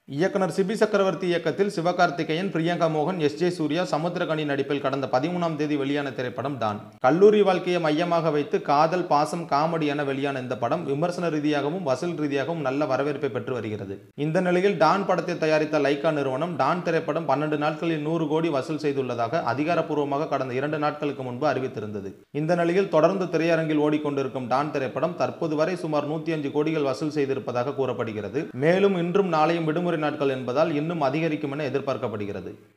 இயக்குனர் சிபி சக்கரவர்த்தி இயக்கத்தில் சிவகார்த்திகேயன் பிரியங்கா மோகன் எஸ் ஜே சூர்யா சமுத்திரகனி நடிப்பில் கடந்த பதிமூணாம் தேதி வெளியான திரைப்படம் டான் கல்லூரி வாழ்க்கையை மையமாக வைத்து காதல் பாசம் காமெடி என வெளியான இந்த படம் விமர்சன ரீதியாகவும் வசூல் ரீதியாகவும் நல்ல வரவேற்பை பெற்று வருகிறது இந்த நிலையில் டான் படத்தை தயாரித்த லைக்கா நிறுவனம் டான் திரைப்படம் பன்னெண்டு நாட்களில் நூறு கோடி வசூல் செய்துள்ளதாக அதிகாரப்பூர்வமாக கடந்த இரண்டு நாட்களுக்கு முன்பு அறிவித்திருந்தது இந்த நிலையில் தொடர்ந்து திரையரங்கில் ஓடிக்கொண்டிருக்கும் டான் திரைப்படம் தற்போது வரை சுமார் நூத்தி அஞ்சு கோடிகள் வசூல் செய்திருப்பதாக கூறப்படுகிறது மேலும் இன்றும் நாளையும் விடுமுறை நாட்கள் என்பதால் இன்னும் அதிகரிக்கும் என எதிர்பார்க்கப்படுகிறது